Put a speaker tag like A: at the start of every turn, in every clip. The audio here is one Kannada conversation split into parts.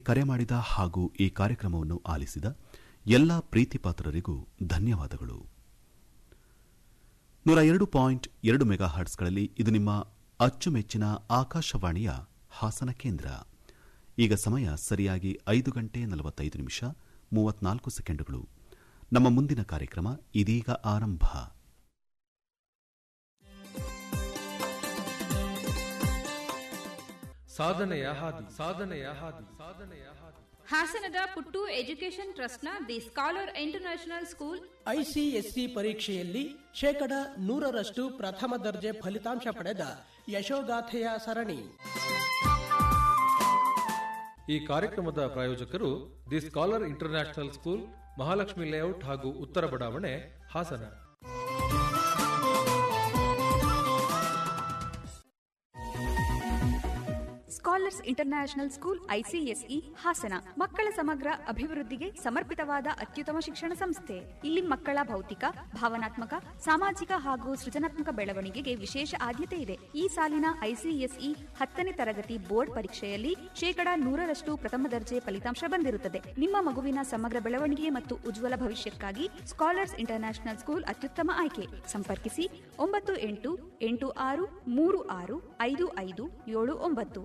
A: ಕರೆ ಮಾಡಿದ ಹಾಗೂ ಈ ಕಾರ್ಯಕ್ರಮವನ್ನು ಆಲಿಸಿದ ಎಲ್ಲ ಪ್ರೀತಿಪಾತ್ರರಿಗೂ ಧನ್ಯವಾದಗಳು ನೂರ ಎರಡು ಪಾಯಿಂಟ್ ಎರಡು ಮೆಗಾ ಹರ್ಟ್ಸ್ಗಳಲ್ಲಿ ಇದು ನಿಮ್ಮ ಅಚ್ಚುಮೆಚ್ಚಿನ ಆಕಾಶವಾಣಿಯ ಹಾಸನ ಕೇಂದ್ರ ಈಗ ಸಮಯ ಸರಿಯಾಗಿ ಐದು ಗಂಟೆ ನಲವತ್ತೈದು ನಿಮಿಷ ಮೂವತ್ನಾಲ್ಕು ಸೆಕೆಂಡುಗಳು ನಮ್ಮ ಮುಂದಿನ ಕಾರ್ಯಕ್ರಮ ಇದೀಗ ಆರಂಭ
B: ಸಾಧನೆಯ ಹಾದಿ ಸಾಧನೆಯ ಹಾದಿ ಸಾಧನೆಯ ಹಾದಿ
C: ಹಾಸನದ ಪುಟ್ಟು ಎಜುಕೇಷನ್ ಟ್ರಸ್ಟ್ನ the scholar international school
D: ICSE ಪರೀಕ್ಷೆಯಲ್ಲಿ ಶೇಕಡ ನೂರರಷ್ಟು ಪ್ರಥಮ ದರ್ಜೆ ಫಲಿತಾಂಶ ಪಡೆದ ಯಶೋಗಾಥೆಯ ಸರಣಿ
B: ಈ ಕಾರ್ಯಕ್ರಮದ ಪ್ರಾಯೋಜಕರು the scholar international school Mahalakshmi layout ಹಾಗೂ ಉತ್ತರ ಬಡಾವಣೆ Hassan
E: scholars international school ICSE Hassan ಮಕ್ಕಳ ಸಮಗ್ರ ಅಭಿವೃದ್ಧಿಗೆ ಸಮರ್ಪಿತವಾದ ಅತ್ಯುತ್ತಮ ಶಿಕ್ಷಣ ಸಂಸ್ಥೆ ಇಲ್ಲಿ ಮಕ್ಕಳ ಭೌತಿಕ ಭಾವನಾತ್ಮಕ ಸಾಮಾಜಿಕ ಹಾಗೂ ಸೃಜನಾತ್ಮಕ ಬೆಳವಣಿಗೆಗೆ ವಿಶೇಷ ಆದ್ಯತೆ ಇದೆ ಈ ಸಾಲಿನ ಐಸಿಎಸ್ಇ ಹತ್ತನೇ ತರಗತಿ ಬೋರ್ಡ್ ಪರೀಕ್ಷೆಯಲ್ಲಿ ಶೇಕಡಾ ನೂರರಷ್ಟು ಪ್ರಥಮ ದರ್ಜೆ ಫಲಿತಾಂಶ ಬಂದಿರುತ್ತದೆ ನಿಮ್ಮ ಮಗುವಿನ ಸಮಗ್ರ ಬೆಳವಣಿಗೆ ಮತ್ತು ಉಜ್ವಲ ಭವಿಷ್ಯಕ್ಕಾಗಿ ಸ್ಕಾಲರ್ಸ್ ಇಂಟರ್ನ್ಯಾಷನಲ್ ಸ್ಕೂಲ್ ಅತ್ಯುತ್ತಮ ಆಯ್ಕೆ ಸಂಪರ್ಕಿಸಿ ಒಂಬತ್ತು ಎಂಟು ಎಂಟು ಆರು ಮೂರು ಆರು ಐದು ಐದು ಏಳು ಒಂಬತ್ತು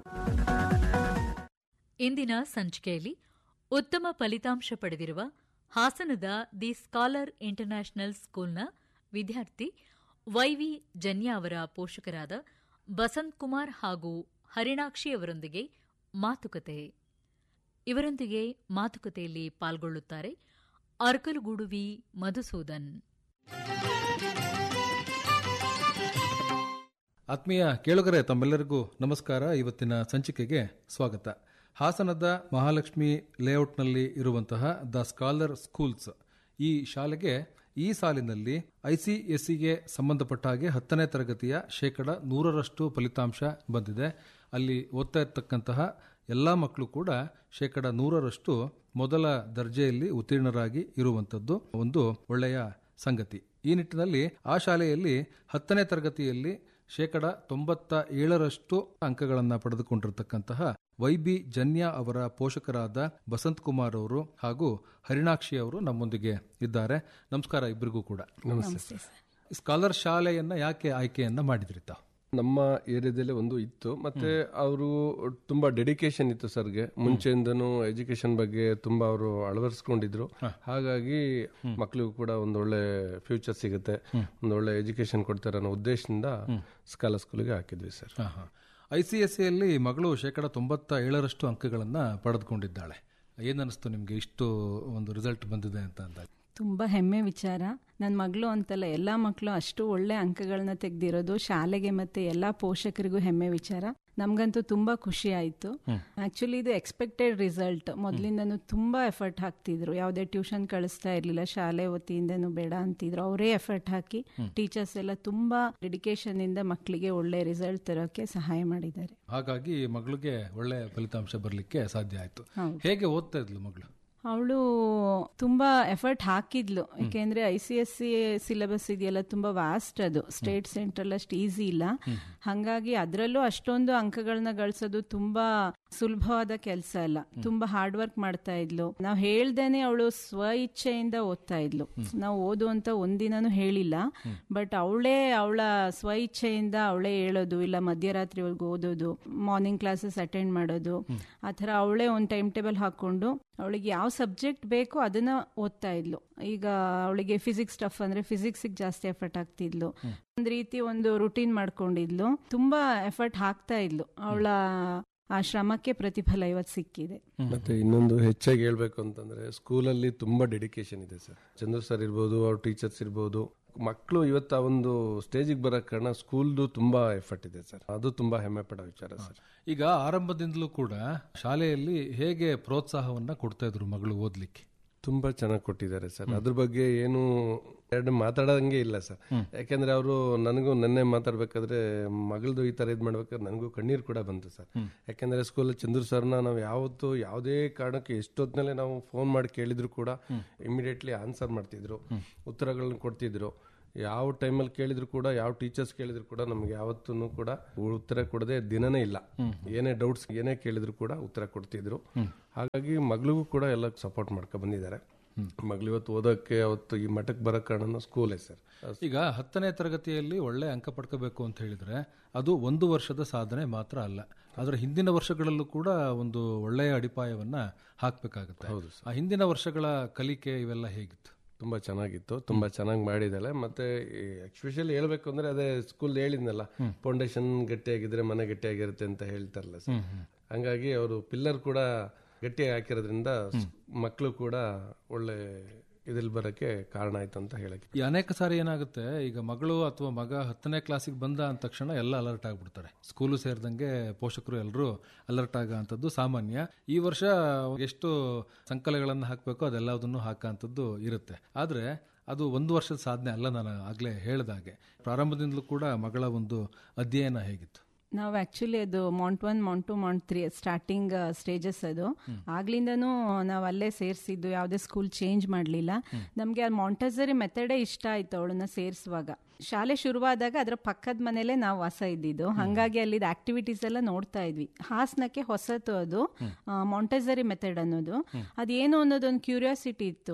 F: ಇಂದಿನ ಸಂಚಿಕೆಯಲ್ಲಿ ಉತ್ತಮ ಫಲಿತಾಂಶ ಪಡೆದಿರುವ ಹಾಸನದ ದಿ ಸ್ಕಾಲರ್ ಇಂಟರ್ನ್ಯಾಷನಲ್ ಸ್ಕೂಲ್ನ ವಿದ್ಯಾರ್ಥಿ ವೈವಿ ಜನ್ಯ ಅವರ ಪೋಷಕರಾದ ಬಸಂತ್ ಕುಮಾರ್ ಹಾಗೂ ಹರಿಣಾಕ್ಷಿ ಅವರೊಂದಿಗೆ ಮಾತುಕತೆ ಇವರೊಂದಿಗೆ ಮಾತುಕತೆಯಲ್ಲಿ ಪಾಲ್ಗೊಳ್ಳುತ್ತಾರೆ ಅರ್ಕಲುಗೂಡುವಿ ಮಧುಸೂದನ್
B: ಆತ್ಮೀಯ ಕೇಳುಗರೆ ತಮ್ಮೆಲ್ಲರಿಗೂ ನಮಸ್ಕಾರ ಇವತ್ತಿನ ಸಂಚಿಕೆಗೆ ಸ್ವಾಗತ ಹಾಸನದ ಮಹಾಲಕ್ಷ್ಮಿ ಲೇಔಟ್ನಲ್ಲಿ ಇರುವಂತಹ ದ ಸ್ಕಾಲರ್ ಸ್ಕೂಲ್ಸ್ ಈ ಶಾಲೆಗೆ ಈ ಸಾಲಿನಲ್ಲಿ ಐಸಿಎಸ್ಸಿಗೆ ಸಂಬಂಧಪಟ್ಟ ಹಾಗೆ ಹತ್ತನೇ ತರಗತಿಯ ಶೇಕಡ ನೂರರಷ್ಟು ಫಲಿತಾಂಶ ಬಂದಿದೆ ಅಲ್ಲಿ ಓದ್ತಾ ಇರ್ತಕ್ಕಂತಹ ಎಲ್ಲ ಮಕ್ಕಳು ಕೂಡ ಶೇಕಡ ನೂರರಷ್ಟು ಮೊದಲ ದರ್ಜೆಯಲ್ಲಿ ಉತ್ತೀರ್ಣರಾಗಿ ಇರುವಂತದ್ದು ಒಂದು ಒಳ್ಳೆಯ ಸಂಗತಿ ಈ ನಿಟ್ಟಿನಲ್ಲಿ ಆ ಶಾಲೆಯಲ್ಲಿ ಹತ್ತನೇ ತರಗತಿಯಲ್ಲಿ ಶೇಕಡ ತೊಂಬತ್ತ ಏಳರಷ್ಟು ಅಂಕಗಳನ್ನು ಪಡೆದುಕೊಂಡಿರತಕ್ಕಂತಹ ವೈಬಿ ಜನ್ಯ ಅವರ ಪೋಷಕರಾದ ಬಸಂತ್ ಕುಮಾರ್ ಅವರು ಹಾಗೂ ಹರಿಣಾಕ್ಷಿ ಅವರು ನಮ್ಮೊಂದಿಗೆ ಇದ್ದಾರೆ ನಮಸ್ಕಾರ ಇಬ್ಬರಿಗೂ ಕೂಡ ಸ್ಕಾಲರ್ ಶಾಲೆಯನ್ನ ಯಾಕೆ ಆಯ್ಕೆಯನ್ನ ಮಾಡಿದ್ರಿ ತಾವು
G: ನಮ್ಮ ಏರಿಯಾದಲ್ಲೇ ಒಂದು ಇತ್ತು ಮತ್ತೆ ಅವರು ತುಂಬಾ ಡೆಡಿಕೇಶನ್ ಇತ್ತು ಸರ್ಗೆ ಮುಂಚೆಯಿಂದನೂ ಎಜುಕೇಶನ್ ಬಗ್ಗೆ ತುಂಬಾ ಅವರು ಅಳವಡಿಸ್ಕೊಂಡಿದ್ರು ಹಾಗಾಗಿ ಮಕ್ಕಳಿಗೂ ಕೂಡ ಒಂದು ಒಳ್ಳೆ ಫ್ಯೂಚರ್ ಸಿಗುತ್ತೆ ಒಂದು ಒಳ್ಳೆ ಎಜುಕೇಶನ್ ಕೊಡ್ತಾರೆ ಅನ್ನೋ ಉದ್ದೇಶದಿಂದ ಸ್ಕಾಲರ್ ಸ್ಕೂಲ್ಗೆ ಹಾಕಿದ್ವಿ ಸರ್
B: ಐ ಸಿ ಎಸ್ ಸಿಯಲ್ಲಿ ಮಗಳು ಶೇಕಡ ತೊಂಬತ್ತ ಏಳರಷ್ಟು ಅಂಕಗಳನ್ನ ಪಡೆದುಕೊಂಡಿದ್ದಾಳೆ ಏನನ್ನಿಸ್ತು ನಿಮ್ಗೆ ಇಷ್ಟು ಒಂದು ರಿಸಲ್ಟ್ ಬಂದಿದೆ ಅಂತ ಅಂದಾಗ
H: ತುಂಬ ಹೆಮ್ಮೆ ವಿಚಾರ ನನ್ನ ಮಗಳು ಅಂತಲ್ಲ ಎಲ್ಲ ಮಕ್ಕಳು ಅಷ್ಟು ಒಳ್ಳೆ ಅಂಕಗಳನ್ನ ತೆಗೆದಿರೋದು ಶಾಲೆಗೆ ಮತ್ತೆ ಎಲ್ಲ ಪೋಷಕರಿಗೂ ಹೆಮ್ಮೆ ವಿಚಾರ ನಮ್ಗಂತೂ ತುಂಬಾ ಖುಷಿ ಆಯ್ತು ಆಕ್ಚುಲಿ ಇದು ಎಕ್ಸ್ಪೆಕ್ಟೆಡ್ ರಿಸಲ್ಟ್ ಮೊದಲಿಂದನೂ ತುಂಬಾ ಎಫರ್ಟ್ ಹಾಕ್ತಿದ್ರು ಯಾವುದೇ ಟ್ಯೂಷನ್ ಕಳಿಸ್ತಾ ಇರ್ಲಿಲ್ಲ ಶಾಲೆ ವತಿಯಿಂದನೂ ಬೇಡ ಅಂತಿದ್ರು ಅವರೇ ಎಫರ್ಟ್ ಹಾಕಿ ಟೀಚರ್ಸ್ ಎಲ್ಲ ತುಂಬಾ ಡೆಡಿಕೇಶನ್ ಇಂದ ಮಕ್ಕಳಿಗೆ ಒಳ್ಳೆ ರಿಸಲ್ಟ್ ತರೋಕೆ ಸಹಾಯ ಮಾಡಿದ್ದಾರೆ
B: ಹಾಗಾಗಿ ಮಗಳಿಗೆ ಒಳ್ಳೆ ಫಲಿತಾಂಶ ಬರಲಿಕ್ಕೆ ಸಾಧ್ಯ ಆಯ್ತು ಹೇಗೆ ಓದ್ತಾ ಇದ್ಲು ಮಗಳು
H: ಅವಳು ತುಂಬಾ ಎಫರ್ಟ್ ಹಾಕಿದ್ಲು ಯಾಕೆಂದ್ರೆ I C S C syllabus ಇದೆಯಲ್ಲ ತುಂಬಾ ವಾಸ್ಟ್ ಅದು ಸ್ಟೇಟ್ ಸೆಂಟ್ರಲ್ ಅಷ್ಟು ಈಸಿ ಇಲ್ಲ ಹಂಗಾಗಿ ಅದರಲ್ಲೂ ಅಷ್ಟೊಂದು ಅಂಕಗಳನ್ನ ಗಳಿಸೋದು ತುಂಬಾ ಸುಲಭವಾದ ಕೆಲಸ ಅಲ್ಲ ತುಂಬಾ ಹಾರ್ಡ್ ವರ್ಕ್ ಮಾಡ್ತಾ ಇದ್ಲು ನಾವು ಹೇಳ್ದೇನೆ ಅವಳು ಸ್ವ ಇಚ್ಛೆಯಿಂದ ಓದ್ತಾ ಇದ್ಲು ನಾವು ಓದು ಅಂತ ಒಂದಿನನೂ ಹೇಳಿಲ್ಲ ಬಟ್ ಅವಳೇ ಅವಳ ಸ್ವ ಇಚ್ಛೆಯಿಂದ ಅವಳೇ ಹೇಳೋದು ಇಲ್ಲ ಮಧ್ಯರಾತ್ರಿವರೆಗೂ ಓದೋದು ಮಾರ್ನಿಂಗ್ ಕ್ಲಾಸಸ್ ಅಟೆಂಡ್ ಮಾಡೋದು ಆ ಥರ ಅವಳೇ ಒಂದು ಟೈಮ್ ಟೇಬಲ್ ಹಾಕೊಂಡು ಅವಳಿಗೆ ಯಾವ ಸಬ್ಜೆಕ್ಟ್ ಬೇಕೋ ಅದನ್ನ ಓದ್ತಾ ಇದ್ಲು ಈಗ ಅವಳಿಗೆ ಫಿಸಿಕ್ಸ್ ಟಫ್ ಅಂದ್ರೆ ಫಿಸಿಕ್ಸ್ ಜಾಸ್ತಿ ಎಫರ್ಟ್ ಆಗ್ತಿದ್ಲು ಒಂದ್ ರೀತಿ ಒಂದು ರುಟೀನ್ ಮಾಡ್ಕೊಂಡಿದ್ಲು ತುಂಬಾ ಎಫರ್ಟ್ ಹಾಕ್ತಾ ಇದ್ಲು ಅವಳ ಆ ಶ್ರಮಕ್ಕೆ ಪ್ರತಿಫಲ ಇವತ್ತು ಸಿಕ್ಕಿದೆ
G: ಮತ್ತೆ ಇನ್ನೊಂದು ಹೆಚ್ಚಾಗಿ ಹೇಳ್ಬೇಕು ಅಂತಂದ್ರೆ ಸ್ಕೂಲಲ್ಲಿ ತುಂಬಾ ಡೆಡಿಕೇಶನ್ ಇದೆ ಸರ್ ಚಂದ್ರು ಸರ್ ಇರ್ಬೋದು ಅವ್ರ ಟೀಚರ್ಸ್ ಇರ್ಬೋದು ಮಕ್ಕಳು ಇವತ್ತು ಆ ಒಂದು ಸ್ಟೇಜಿಗೆ ಬರೋ ಕಾರಣ ಸ್ಕೂಲ್ದು ತುಂಬಾ ಎಫರ್ಟ್ ಇದೆ ಸರ್ ಅದು ತುಂಬಾ ಹೆಮ್ಮೆ ಪಡೋ ವಿಚಾರ ಸರ್
B: ಈಗ ಆರಂಭದಿಂದಲೂ ಕೂಡ ಶಾಲೆಯಲ್ಲಿ ಹೇಗೆ ಪ್ರೋತ್ಸಾಹವನ್ನ ಕೊಡ್ತಾ ಇದ್ರು ಮಗಳು ಓದ್ಲಿಕ್ಕೆ
G: ತುಂಬಾ ಚೆನ್ನಾಗಿ ಕೊಟ್ಟಿದ್ದಾರೆ ಸರ್ ಅದ್ರ ಬಗ್ಗೆ ಏನು ಎರಡು ಮಾತಾಡೋಂಗೆ ಇಲ್ಲ ಸರ್ ಯಾಕೆಂದ್ರೆ ಅವರು ನನಗೂ ನೆನ್ನೆ ಮಾತಾಡ್ಬೇಕಾದ್ರೆ ಮಗಳದು ಈ ತರ ಇದ್ ಮಾಡ್ಬೇಕಾದ್ರೆ ನನಗೂ ಕಣ್ಣೀರು ಕೂಡ ಬಂತು ಸರ್ ಯಾಕೆಂದ್ರೆ ಸ್ಕೂಲ್ ಚಂದ್ರು ಸರ್ನ ನಾವು ಯಾವತ್ತು ಯಾವುದೇ ಕಾರಣಕ್ಕೆ ಎಷ್ಟೊತ್ತಿನಲ್ಲೇ ನಾವು ಫೋನ್ ಮಾಡಿ ಕೇಳಿದ್ರು ಕೂಡ ಇಮಿಡಿಯೇಟ್ಲಿ ಆನ್ಸರ್ ಮಾಡ್ತಿದ್ರು ಉತ್ತರಗಳನ್ನ ಕೊಡ್ತಿದ್ರು ಯಾವ ಟೈಮಲ್ಲಿ ಕೇಳಿದ್ರು ಕೂಡ ಯಾವ ಟೀಚರ್ಸ್ ಕೇಳಿದ್ರು ಕೂಡ ನಮ್ಗೆ ಯಾವತ್ತೂ ಕೂಡ ಉತ್ತರ ಕೊಡದೆ ದಿನನೇ ಇಲ್ಲ ಏನೇ ಡೌಟ್ಸ್ ಏನೇ ಕೇಳಿದ್ರು ಕೂಡ ಉತ್ತರ ಕೊಡ್ತಿದ್ರು ಹಾಗಾಗಿ ಮಗಳಿಗೂ ಕೂಡ ಎಲ್ಲ ಸಪೋರ್ಟ್ ಮಾಡ್ಕೊ ಬಂದಿದ್ದಾರೆ ಮಗಳು ಇವತ್ತು ಓದೋಕ್ಕೆ ಅವತ್ತು ಈ ಮಠಕ್ಕೆ ಬರೋ ಕಾರಣ ಸ್ಕೂಲೇ ಸರ್
B: ಈಗ ಹತ್ತನೇ ತರಗತಿಯಲ್ಲಿ ಒಳ್ಳೆ ಅಂಕ ಪಡ್ಕೋಬೇಕು ಅಂತ ಹೇಳಿದ್ರೆ ಅದು ಒಂದು ವರ್ಷದ ಸಾಧನೆ ಮಾತ್ರ ಅಲ್ಲ ಅದರ ಹಿಂದಿನ ವರ್ಷಗಳಲ್ಲೂ ಕೂಡ ಒಂದು ಒಳ್ಳೆಯ ಅಡಿಪಾಯವನ್ನ ಹಾಕಬೇಕಾಗುತ್ತೆ ಆ ಹಿಂದಿನ ವರ್ಷಗಳ ಕಲಿಕೆ ಇವೆಲ್ಲ ಹೇಗಿತ್ತು
G: ತುಂಬಾ ಚೆನ್ನಾಗಿತ್ತು ತುಂಬಾ ಚೆನ್ನಾಗಿ ಮಾಡಿದ್ದಾಳೆ ಮತ್ತೆ ಎಕ್ಸ್ಪೆಷಲಿ ಹೇಳ್ಬೇಕು ಅಂದ್ರೆ ಅದೇ ಸ್ಕೂಲ್ ಹೇಳಿದ್ನಲ್ಲ ಫೌಂಡೇಶನ್ ಗಟ್ಟಿಯಾಗಿದ್ರೆ ಮನೆ ಗಟ್ಟಿಯಾಗಿರುತ್ತೆ ಅಂತ ಹೇಳ್ತಾರಲ್ಲ ಸರ್ ಹಂಗಾಗಿ ಅವರು ಪಿಲ್ಲರ್ ಕೂಡ ಗಟ್ಟಿ ಹಾಕಿರೋದ್ರಿಂದ ಮಕ್ಕಳು ಕೂಡ ಒಳ್ಳೆ ಇದ್ರಲ್ಲಿ ಬರಕ್ಕೆ ಕಾರಣ ಆಯ್ತು ಅಂತ ಹೇಳಕ್ಕೆ
B: ಈ ಅನೇಕ ಸಾರಿ ಏನಾಗುತ್ತೆ ಈಗ ಮಗಳು ಅಥವಾ ಮಗ ಹತ್ತನೇ ಕ್ಲಾಸಿಗೆ ಬಂದ ಅಂದ ತಕ್ಷಣ ಎಲ್ಲ ಅಲರ್ಟ್ ಆಗ್ಬಿಡ್ತಾರೆ ಸ್ಕೂಲು ಸೇರಿದಂಗೆ ಪೋಷಕರು ಎಲ್ಲರೂ ಅಲರ್ಟ್ ಆಗೋ ಅಂಥದ್ದು ಸಾಮಾನ್ಯ ಈ ವರ್ಷ ಎಷ್ಟು ಸಂಕಲಗಳನ್ನು ಹಾಕಬೇಕು ಅದೆಲ್ಲದನ್ನು ಹಾಕೋಂಥದ್ದು ಇರುತ್ತೆ ಆದರೆ ಅದು ಒಂದು ವರ್ಷದ ಸಾಧನೆ ಅಲ್ಲ ನಾನು ಆಗಲೇ ಹೇಳ್ದಾಗೆ ಪ್ರಾರಂಭದಿಂದಲೂ ಕೂಡ ಮಗಳ ಒಂದು ಅಧ್ಯಯನ ಹೇಗಿತ್ತು
H: ನಾವು ಆಕ್ಚುಲಿ ಅದು mont one mont two mont three starting stages ಅದು ಆಗ್ಲಿಂದನೂ ನಾವು ಅಲ್ಲೇ ಸೇರಿಸಿದ್ದು ಯಾವುದೇ ಸ್ಕೂಲ್ ಚೇಂಜ್ ಮಾಡಲಿಲ್ಲ ನಮಗೆ ಆ ಮಾಂಟಸರಿ ಮೆಥಡೇ ಇಷ್ಟ ಆಯ್ತು ಅವಳನ್ನ ಸೇರಿಸುವಾಗ ಶಾಲೆ ಶುರುವಾದಾಗ ಅದರ ಪಕ್ಕದ ಮನೇಲೆ ನಾವು ವಾಸ ಇದ್ದಿದ್ದು ಹಾಗಾಗಿ ಅಲ್ಲಿದ್ದ ಆಕ್ಟಿವಿಟೀಸ್ ಎಲ್ಲ ನೋಡ್ತಾ ಇದ್ವಿ ಹಾಸನಕ್ಕೆ ಹೊಸತು ಅದು ಮಾಂಟಸರಿ ಮೆಥಡ್ ಅನ್ನೋದು ಅದೇನು ಅನ್ನೋದೊಂದು ಕ್ಯೂರಿಯಾಸಿಟಿ ಇತ್ತು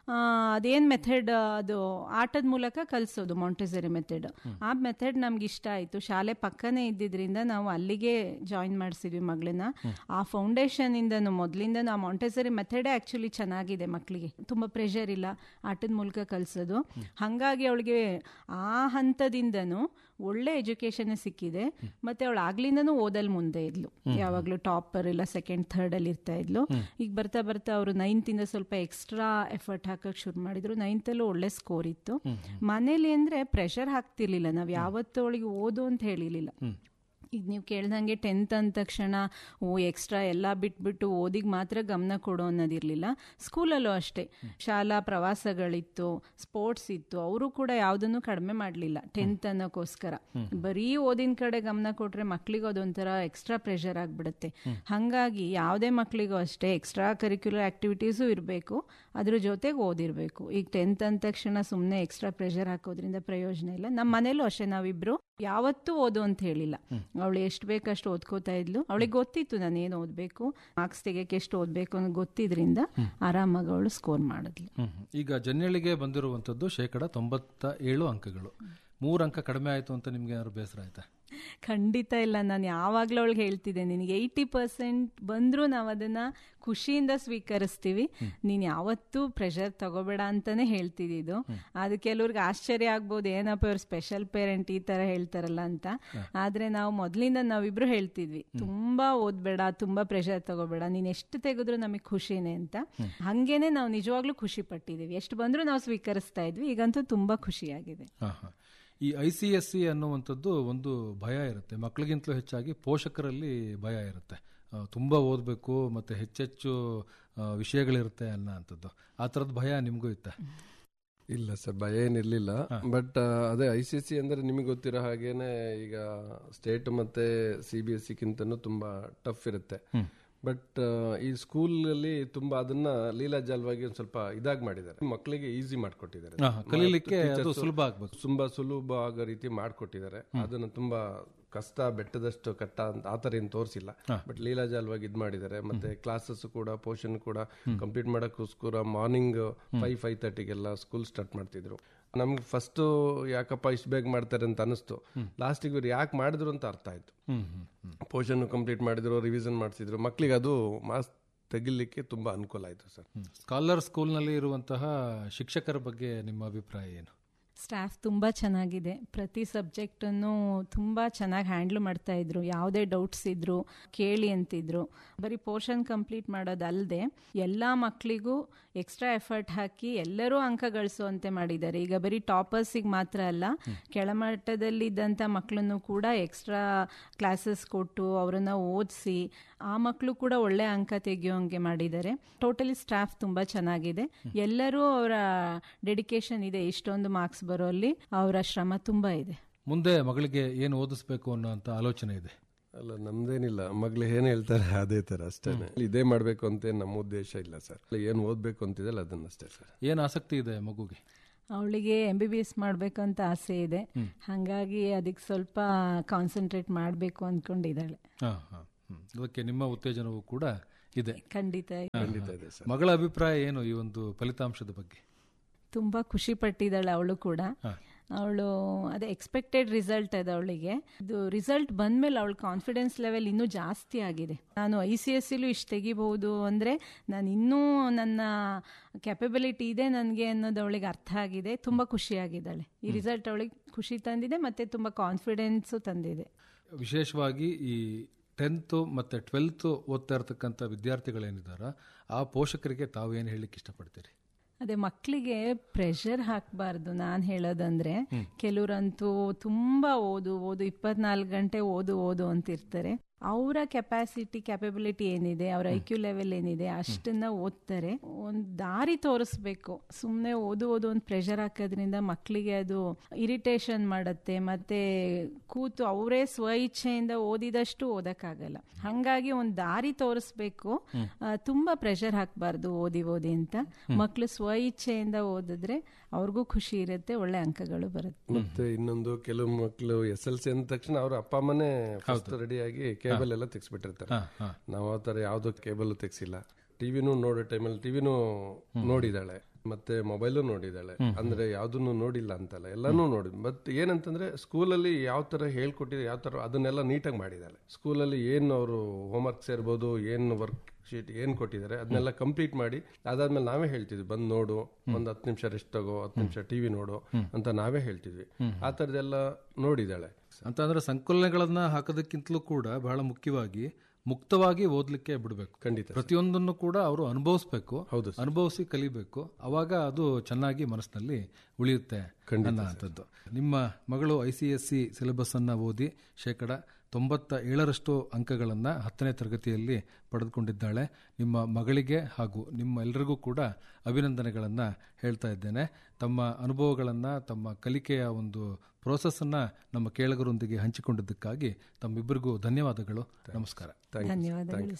H: ಅದೇನ್ ಮೆಥಡ್ ಅದು ಆಟದ ಮೂಲಕ ಕಲಿಸೋದು ಮಾಂಟೆಸರಿ ಮೆಥಡ್ ಆ ಮೆಥಡ್ ನಮ್ಗೆ ಇಷ್ಟ ಆಯ್ತು ಶಾಲೆ ಪಕ್ಕನೇ ಇದ್ದಿದ್ರಿಂದ ನಾವು ಅಲ್ಲಿಗೆ ಜಾಯಿನ್ ಮಾಡಿಸಿದ್ವಿ ಮಗಳನ್ನ ಆ ಫೌಂಡೇಶನ್ ಇಂದನು ಮೊದಲಿಂದ ಆ ಮಾಂಟೆಸರಿ ಮೆಥಡೇ ಆಕ್ಚುಲಿ ಚೆನ್ನಾಗಿದೆ ಮಕ್ಕಳಿಗೆ ತುಂಬಾ ಪ್ರೆಷರ್ ಇಲ್ಲ ಆಟದ ಮೂಲಕ ಕಲಿಸೋದು ಹಾಗಾಗಿ ಅವಳಿಗೆ ಆ ಹಂತದಿಂದನೂ ಒಳ್ಳೆ ಎಜುಕೇಶನ್ ಸಿಕ್ಕಿದೆ ಮತ್ತೆ ಅವಳು ಆಗ್ಲಿಂದನೂ ಓದಲ್ ಮುಂದೆ ಇದ್ಲು ಯಾವಾಗ್ಲೂ ಟಾಪರ್ ಇಲ್ಲ ಸೆಕೆಂಡ್ ಥರ್ಡ್ ಅಲ್ಲಿ ಇರ್ತಾ ಇದ್ಲು ಈಗ ಬರ್ತಾ ಬರ್ತಾ ಅವರು ನೈನ್ತ್ ಇಂದ ಸ್ವಲ್ಪ ಎಕ್ಸ್ಟ್ರಾ ಎಫರ್ಟ್ ಹಾಕಕ್ ಶುರು ಮಾಡಿದ್ರು ನೈನ್ತ್ ಅಲ್ಲೂ ಒಳ್ಳೆ ಸ್ಕೋರ್ ಇತ್ತು ಮನೇಲಿ ಅಂದ್ರೆ ಪ್ರೆಷರ್ ಹಾಕ್ತಿರ್ಲಿಲ್ಲ ನಾವ್ ಯಾವತ್ತೂ ಅವಳಿಗೆ ಓದು ಅಂತ ಹೇಳಿರ್ಲಿಲ್ಲ ಈಗ ನೀವು ಕೇಳ್ದಂಗೆ ಟೆಂತ್ ಅಂದ ತಕ್ಷಣ ಓ ಎಕ್ಸ್ಟ್ರಾ ಎಲ್ಲ ಬಿಟ್ಬಿಟ್ಟು ಓದಿಗೆ ಮಾತ್ರ ಗಮನ ಕೊಡೋ ಅನ್ನೋದಿರಲಿಲ್ಲ ಸ್ಕೂಲಲ್ಲೂ ಅಷ್ಟೇ ಶಾಲಾ ಪ್ರವಾಸಗಳಿತ್ತು ಸ್ಪೋರ್ಟ್ಸ್ ಇತ್ತು ಅವರು ಕೂಡ ಯಾವುದನ್ನು ಕಡಿಮೆ ಮಾಡಲಿಲ್ಲ ಟೆಂತ್ ಅನ್ನೋಕ್ಕೋಸ್ಕರ ಬರೀ ಓದಿನ ಕಡೆ ಗಮನ ಕೊಟ್ರೆ ಮಕ್ಳಿಗೆ ಅದೊಂಥರ ಎಕ್ಸ್ಟ್ರಾ ಪ್ರೆಷರ್ ಆಗಿಬಿಡುತ್ತೆ ಹಾಗಾಗಿ ಯಾವುದೇ ಮಕ್ಕಳಿಗೂ ಅಷ್ಟೇ ಎಕ್ಸ್ಟ್ರಾ ಕರಿಕ್ಯುಲರ್ ಆಕ್ಟಿವಿಟೀಸು ಇರಬೇಕು ಅದ್ರ ಜೊತೆಗೆ ಓದಿರಬೇಕು ಈಗ ಟೆಂತ್ ಅಂದ ತಕ್ಷಣ ಸುಮ್ಮನೆ ಎಕ್ಸ್ಟ್ರಾ ಪ್ರೆಷರ್ ಹಾಕೋದ್ರಿಂದ ಪ್ರಯೋಜನ ಇಲ್ಲ ನಮ್ಮ ಮನೇಲೂ ಅಷ್ಟೇ ನಾವಿಬ್ರು ಯಾವತ್ತೂ ಓದು ಅಂತ ಹೇಳಿಲ್ಲ ಅವಳು ಎಷ್ಟು ಬೇಕಷ್ಟು ಓದ್ಕೋತಾ ಇದ್ಲು ಅವಳಿಗೆ ಗೊತ್ತಿತ್ತು ನಾನು ಏನು ಓದಬೇಕು ಮಾರ್ಕ್ಸ್ ತೆಗೆಯಕ್ಕೆ ಎಷ್ಟು ಓದಬೇಕು ಅನ್ನೋ ಗೊತ್ತಿದ್ರಿಂದ ಆರಾಮಾಗಿ ಅವಳು ಸ್ಕೋರ್ ಮಾಡಿದ್ಲು
B: ಈಗ ಜನ್ಯಳಿಗೆ ಬಂದಿರುವಂತದ್ದು ಶೇಕಡ ತೊಂಬತ್ತ ಏಳು ಅಂಕಗಳು ಮೂರು ಅಂಕ ಕಡಿಮೆ ಆಯ್ತು ಅಂತ ನಿಮ್ಗೆ ಏನಾದ್ರು ಬೇಸರ ಆಯ್ತಾ
H: ಖಂಡಿತ ಇಲ್ಲ ನಾನು ಯಾವಾಗಲೂ ಅವಳಿಗೆ ಹೇಳ್ತಿದ್ದೆ ನಿನಗೆ ಏಯ್ಟಿ ಪರ್ಸೆಂಟ್ ಬಂದರೂ ನಾವು ಅದನ್ನ ಖುಷಿಯಿಂದ ಸ್ವೀಕರಿಸ್ತೀವಿ ನೀನು ಯಾವತ್ತೂ ಪ್ರೆಷರ್ ತಗೋಬೇಡ ಅಂತಾನೆ ಹೇಳ್ತಿದ್ದು ಅದು ಕೆಲವ್ರಿಗೆ ಆಶ್ಚರ್ಯ ಆಗ್ಬೋದು ಏನಪ್ಪ ಇವ್ರು ಸ್ಪೆಷಲ್ ಪೇರೆಂಟ್ ಈ ತರ ಹೇಳ್ತಾರಲ್ಲ ಅಂತ ಆದ್ರೆ ನಾವು ಮೊದಲಿಂದ ನಾವಿಬ್ರು ಹೇಳ್ತಿದ್ವಿ ತುಂಬಾ ಓದ್ಬೇಡ ತುಂಬಾ ಪ್ರೆಷರ್ ತಗೋಬೇಡ ನೀನ್ ಎಷ್ಟು ತೆಗೆದ್ರು ನಮಗೆ ಖುಷಿನೇ ಅಂತ ಹಂಗೇನೆ ನಾವು ನಿಜವಾಗ್ಲೂ ಖುಷಿ ಪಟ್ಟಿದೀವಿ ಎಷ್ಟು ಬಂದ್ರೂ ನಾವು ಸ್ವೀಕರಿಸ್ತಾ ಇದ್ವಿ ಈಗಂತೂ ತುಂಬಾ ಖುಷಿಯಾಗಿದೆ
B: ಹಾ, ಹಾ. ಈ ಐ ಸಿ ಎಸ್ ಸಿ ಅನ್ನುವಂಥದ್ದು ಒಂದು ಭಯ ಇರುತ್ತೆ ಮಕ್ಕಳಿಗಿಂತಲೂ ಹೆಚ್ಚಾಗಿ ಪೋಷಕರಲ್ಲಿ ಭಯ ಇರುತ್ತೆ ಆ, ತುಂಬಾ ಓದಬೇಕು ಮತ್ತೆ ಹೆಚ್ಚೆಚ್ಚು ಆ, ವಿಷಯಗಳಿರುತ್ತೆ ಅನ್ನೋ ಅಂಥದ್ದು ಆ ಥರದ ಭಯ ನಿಮಗೂ ಇತ್ತ
G: ಇಲ್ಲ ಸರ್ ಭಯ ಏನಿರ್ಲಿಲ್ಲ ಬಟ್ ಅದೇ ಐ ಸಿ ಸಿ ಅಂದ್ರೆ ನಿಮಗೆ ಗೊತ್ತಿರೋ ಹಾಗೇನೆ ಈಗ ಸ್ಟೇಟ್ ಮತ್ತೆ ಸಿ ಬಿ ಎಸ್ ಸಿಗಿಂತನೂ ತುಂಬಾ ಟಫ್ ಇರುತ್ತೆ ಬಟ್ ಈ ಸ್ಕೂಲ್ ಅಲ್ಲಿ ತುಂಬಾ ಅದನ್ನ ಲೀಲಾಜಾಲವಾಗಿ ಒಂದ್ ಸ್ವಲ್ಪ ಇದಾಗಿ ಮಾಡಿದ್ದಾರೆ ಮಕ್ಕಳಿಗೆ ಈಸಿ ಮಾಡ್ಕೊಟ್ಟಿದ್ದಾರೆ
B: ಹಾ, ಹಾ. ಕಲೀಲಿಕ್ಕೆ ಅದು
G: Teachers
B: ಸುಲಭ ಆಗ್ಬೇಕು.
G: ತುಂಬಾ ಸುಲಭ ಆಗೋ ರೀತಿ ಮಾಡ್ಕೊಟ್ಟಿದ್ದಾರೆ ಅದನ್ನ ತುಂಬಾ ಕಷ್ಟ ಬೆಟ್ಟದಷ್ಟು ಕಟ್ಟ ಅಂತ ಆತರ ಏನ್ ತೋರಿಸಿಲ್ಲ ಬಟ್ ಲೀಲಾಜಾಲವಾಗಿ ಇದ್ ಮಾಡಿದ್ದಾರೆ ಮತ್ತೆ ಕ್ಲಾಸಸ್ ಕೂಡ ಪೋರ್ಷನ್ ಕೂಡ ಕಂಪ್ಲೀಟ್ ಮಾಡಕ್ಕೋಸ್ಕರ ಮಾರ್ನಿಂಗ್ ಫೈವ್ ಫೈವ್ ತರ್ಟಿಗೆಲ್ಲ ಸ್ಕೂಲ್ ಸ್ಟಾರ್ಟ್ ಮಾಡ್ತಿದ್ರು ನಮ್ಗೆ ಫಸ್ಟ್ ಯಾಕಪ್ಪ ಇಷ್ಟು ಬೇಗ ಮಾಡ್ತಾರೆ ಅಂತ ಅನಿಸ್ತು ಲಾಸ್ಟಿಗೆ ಇವ್ರು ಯಾಕೆ ಮಾಡಿದ್ರು ಅಂತ ಅರ್ಥ ಆಯ್ತು ಪೋರ್ಷನ್ ಕಂಪ್ಲೀಟ್ ಮಾಡಿದ್ರು ರಿವಿಷನ್ ಮಾಡಿಸಿದ್ರು ಮಕ್ಳಿಗೆ ಅದು ಮಾಸ್ ತೆಗಿಲಿಕ್ಕೆ ತುಂಬಾ ಅನುಕೂಲ ಆಯ್ತು ಸರ್
B: ಸ್ಕಾಲರ್ ಸ್ಕೂಲ್ನಲ್ಲಿ ಇರುವಂತಹ ಶಿಕ್ಷಕರ ಬಗ್ಗೆ ನಿಮ್ಮ ಅಭಿಪ್ರಾಯ ಏನು
H: ಸ್ಟಾಫ್ ತುಂಬ ಚೆನ್ನಾಗಿದೆ ಪ್ರತಿ ಸಬ್ಜೆಕ್ಟನ್ನು ತುಂಬ ಚೆನ್ನಾಗಿ ಹ್ಯಾಂಡ್ಲ್ ಮಾಡ್ತಾ ಇದ್ರು ಯಾವುದೇ ಡೌಟ್ಸ್ ಇದ್ರು ಕೇಳಿ ಅಂತಿದ್ರು ಬರೀ ಪೋರ್ಷನ್ ಕಂಪ್ಲೀಟ್ ಮಾಡೋದಲ್ಲದೆ ಎಲ್ಲ ಮಕ್ಕಳಿಗೂ ಎಕ್ಸ್ಟ್ರಾ ಎಫರ್ಟ್ ಹಾಕಿ ಎಲ್ಲರೂ ಅಂಕ ಗಳಿಸುವಂತೆ ಮಾಡಿದ್ದಾರೆ ಈಗ ಬರೀ ಟಾಪರ್ಸಿಗೆ ಮಾತ್ರ ಅಲ್ಲ ಕೆಳಮಟ್ಟದಲ್ಲಿದ್ದಂಥ ಮಕ್ಕಳನ್ನು ಕೂಡ ಎಕ್ಸ್ಟ್ರಾ ಕ್ಲಾಸಸ್ ಕೊಟ್ಟು ಅವರನ್ನ ಓದಿಸಿ ಆ ಮಕ್ಕಳು ಕೂಡ ಒಳ್ಳೆ ಅಂಕ ತೆಗೆಯೋಂಗೆ ಮಾಡಿದ್ದಾರೆ ಟೋಟಲಿ ಸ್ಟಾಫ್ ತುಂಬಾ ಚೆನ್ನಾಗಿದೆ ಎಲ್ಲರೂ ಅವರ ಡೆಡಿಕೇಶನ್ ಇದೆ ಇಷ್ಟೊಂದು ಮಾರ್ಕ್ಸ್ ಬರೋಲ್ಲಿ ಅವರ ಶ್ರಮ ತುಂಬಾ ಇದೆ
B: ಮುಂದೆ ಮಗಳಿಗೆ ಏನು ಓದಿಸ್ಬೇಕು ಅನ್ನೋಂಥ ಆಲೋಚನೆ ಇದೆ
G: ಅಲ್ಲ ನಮ್ದೇನಿಲ್ಲ ಮಗ್ಳು ಏನ್ ಹೇಳ್ತಾರೆ ಅದೇ ತರ ಅಷ್ಟೇ ಇದೇ ಮಾಡ್ಬೇಕು ಅಂತ ಏನ್ ನಮ್ಮ ಉದ್ದೇಶ ಇಲ್ಲ ಸರ್ ಏನ್ ಓದ್ಬೇಕು ಅಂತಿದಲ್ಲ ಅದನ್ನಷ್ಟೇ ಸರ್
B: ಏನು ಆಸಕ್ತಿ ಇದೆ ಮಗುಗೆ
H: ಅವಳಿಗೆ ಎಂ ಬಿ ಬಿ ಎಸ್ ಮಾಡಬೇಕಂತ ಆಸೆ ಇದೆ ಹಾಗಾಗಿ ಅದಕ್ಕೆ ಸ್ವಲ್ಪ ಕಾನ್ಸಂಟ್ರೇಟ್ ಮಾಡಬೇಕು ಅಂದ್ಕೊಂಡಿದ್ದಾಳೆ
B: ಹಾ, ಹಾ, ಹ್ಮ್. ಅದಕ್ಕೆ ನಿಮ್ಮ ಉತ್ತೇಜನವೂ ಕೂಡ ಇದೆ
H: ಖಂಡಿತ
G: ಖಂಡಿತ ಇದೆ ಸರ್
B: ಮಗಳ ಅಭಿಪ್ರಾಯ ಏನು ಈ ಒಂದು ಫಲಿತಾಂಶದ ಬಗ್ಗೆ
H: ತುಂಬ ಖುಷಿ ಪಟ್ಟಿದ್ದಾಳೆ ಅವಳು ಕೂಡ
B: ಹಾ.
H: ಅವಳು ಅದೇ ಎಕ್ಸ್ಪೆಕ್ಟೆಡ್ ರಿಸಲ್ಟ್ ಇದೆ ಅವಳಿಗೆ ಇದು ರಿಸಲ್ಟ್ ಬಂದ್ಮೇಲೆ ಅವಳ ಕಾನ್ಫಿಡೆನ್ಸ್ ಲೆವೆಲ್ ಇನ್ನೂ ಜಾಸ್ತಿ ಆಗಿದೆ ನಾನು ಐ ಸಿ ಎಸ್ ಸಿಲೂ ಇಷ್ಟು ತೆಗಿಬಹುದು ಅಂದರೆ ನಾನು ಇನ್ನೂ ನನ್ನ ಕೆಪಬಿಲಿಟಿ ಇದೆ ನನಗೆ ಅನ್ನೋದು ಅವಳಿಗೆ ಅರ್ಥ ಆಗಿದೆ ತುಂಬ ಖುಷಿಯಾಗಿದ್ದಾಳೆ ಈ ರಿಸಲ್ಟ್ ಅವಳಿಗೆ ಖುಷಿ ತಂದಿದೆ ಮತ್ತು ತುಂಬ ಕಾನ್ಫಿಡೆನ್ಸು ತಂದಿದೆ
B: ವಿಶೇಷವಾಗಿ ಈ ಟೆಂತ್ ಮತ್ತೆ ಟ್ವೆಲ್ತ್ ಓದ್ತಾ ಇರತಕ್ಕಂಥ ವಿದ್ಯಾರ್ಥಿಗಳೇನಿದಾರ ಆ ಪೋಷಕರಿಗೆ ತಾವು ಏನು ಹೇಳಲಿಕ್ಕೆ ಇಷ್ಟಪಡ್ತೀರಿ
H: ಅದೇ ಮಕ್ಕಳಿಗೆ ಪ್ರೆಷರ್ ಹಾಕಬಾರ್ದು ನಾನು ಹೇಳೋದಂದ್ರೆ ಕೆಲವರಂತೂ ತುಂಬಾ ಓದು ಓದು ಇಪ್ಪತ್ನಾಲ್ಕು ಗಂಟೆ ಓದು ಓದು ಅಂತಿರ್ತಾರೆ ಅವರ ಕೆಪಾಸಿಟಿ ಕ್ಯಾಪಬಿಲಿಟಿ ಏನಿದೆ ಅವ್ರ ಐ ಕ್ಯೂ ಲೆವೆಲ್ ಏನಿದೆ ಅಷ್ಟನ್ನ ಓದ್ತಾರೆ ಒಂದು ದಾರಿ ತೋರಿಸ್ಬೇಕು ಸುಮ್ಮನೆ ಓದು ಓದು ಒಂದು ಪ್ರೆಷರ್ ಹಾಕೋದ್ರಿಂದ ಮಕ್ಕಳಿಗೆ ಅದು ಇರಿಟೇಷನ್ ಮಾಡುತ್ತೆ ಮತ್ತೆ ಕೂತು ಅವರೇ ಸ್ವ ಇಚ್ಛೆಯಿಂದ ಓದಿದಷ್ಟು ಓದಕ್ಕಾಗಲ್ಲ ಹಾಗಾಗಿ ಒಂದು ದಾರಿ ತೋರಿಸ್ಬೇಕು ಆ, ತುಂಬಾ ಪ್ರೆಷರ್ ಹಾಕಬಾರ್ದು ಓದಿ ಓದಿ ಅಂತ ಮಕ್ಕಳು ಸ್ವ ಇಚ್ಛೆಯಿಂದ ಓದಿದ್ರೆ ಅವ್ರಿಗೂ ಖುಷಿ ಇರುತ್ತೆ ಒಳ್ಳೆ ಅಂಕಗಳು ಬರುತ್ತೆ
G: ಮತ್ತೆ ಇನ್ನೊಂದು ಕೆಲವು ಮಕ್ಕಳು ಎಸ್ ಎಲ್ ಸಿ ಅಂದ ತಕ್ಷಣ ಅವ್ರ ಅಪ್ಪ ಅಮ್ಮನೇ ಫಸ್ಟ್ ರೆಡಿಯಾಗಿ ಕೇಬಲ್ ಎಲ್ಲ ತೆಗ್ಸ್ಬಿಟ್ಟಿರ್ತಾರೆ ನಾವು ಆ ಥರ ಯಾವ್ದು ಕೇಬಲ್ ತೆಗ್ಸಿಲ್ಲ ಟಿವಿನೂ ನೋಡೋ ಟೈಮಲ್ಲಿ ಟಿವಿನೂ ನೋಡಿದಾಳೆ ಮತ್ತೆ ಮೊಬೈಲು ನೋಡಿದಾಳೆ ಅಂದ್ರೆ ಯಾವ್ದನ್ನು ನೋಡಿಲ್ಲ ಅಂತಲ್ಲ ಎಲ್ಲಾನು ನೋಡಿ ಬಟ್ ಏನಂತಂದ್ರೆ ಸ್ಕೂಲಲ್ಲಿ ಯಾವ ತರ ಹೇಳ್ಕೊಟ್ಟಿದ್ರೆ ಯಾವ ತರ ಅದನ್ನೆಲ್ಲ ನೀಟಾಗಿ ಮಾಡಿದಾಳೆ ಸ್ಕೂಲಲ್ಲಿ ಏನು ಅವರು ಹೋಮ್ವರ್ಕ್ಸ್ ಇರ್ಬೋದು ಏನು ವರ್ಕ್ ಶೀಟ್ ಏನ್ ಕೊಟ್ಟಿದ್ದಾರೆ ಅದನ್ನೆಲ್ಲ ಕಂಪ್ಲೀಟ್ ಮಾಡಿ ಅದಾದ್ಮೇಲೆ ನಾವೇ ಹೇಳ್ತಿದ್ವಿ ಬಂದ್ ನೋಡು ಒಂದ್ ಹತ್ತು ನಿಮಿಷ ರೆಸ್ಟ್ ತಗೋ ಹತ್ತು ನಿಮಿಷ ಟಿವಿ ನೋಡು ಅಂತ ನಾವೇ ಹೇಳ್ತಿದ್ವಿ ಆ ತರದೆಲ್ಲ ನೋಡಿದಾಳೆ
B: ಅಂತ ಅಂದ್ರೆ ಸಂಕಲನಗಳನ್ನ ಹಾಕೋದಕ್ಕಿಂತಲೂ ಕೂಡ ಬಹಳ ಮುಖ್ಯವಾಗಿ ಮುಕ್ತವಾಗಿ ಓದ್ಲಿಕ್ಕೆ ಬಿಡಬೇಕು
G: ಖಂಡಿತ
B: ಪ್ರತಿಯೊಂದನ್ನು ಕೂಡ ಅವರು ಅನುಭವಿಸ್ಬೇಕು
G: ಹೌದು
B: ಅನುಭವಿಸಿ ಕಲಿಬೇಕು ಅವಾಗ ಅದು ಚೆನ್ನಾಗಿ ಮನಸ್ಸಿನಲ್ಲಿ ಉಳಿಯುತ್ತೆ ಅನ್ನೋಂಥದ್ದು ನಿಮ್ಮ ಮಗಳು I C S C syllabus ಅನ್ನ ಓದಿ ಶೇಕಡ ತೊಂಬತ್ತ ಏಳರಷ್ಟು ಅಂಕಗಳನ್ನ ಹತ್ತನೇ ತರಗತಿಯಲ್ಲಿ ಪಡೆದುಕೊಂಡಿದ್ದಾಳೆ ನಿಮ್ಮ ಮಗಳಿಗೆ ಹಾಗೂ ನಿಮ್ಮ ಎಲ್ಲರಿಗೂ ಕೂಡ ಅಭಿನಂದನೆಗಳನ್ನ ಹೇಳ್ತಾ ಇದ್ದೇನೆ ತಮ್ಮ ಅನುಭವಗಳನ್ನ ತಮ್ಮ ಕಲಿಕೆಯ ಒಂದು ಪ್ರೋಸೆಸ್ ಅನ್ನ ನಮ್ಮ ಕೇಳಗರೊಂದಿಗೆ ಹಂಚಿಕೊಂಡಿದ್ದಕ್ಕಾಗಿ ತಮ್ಮಿಬ್ಬರಿಗೂ ಧನ್ಯವಾದಗಳು ನಮಸ್ಕಾರ
H: ಧನ್ಯವಾದಗಳು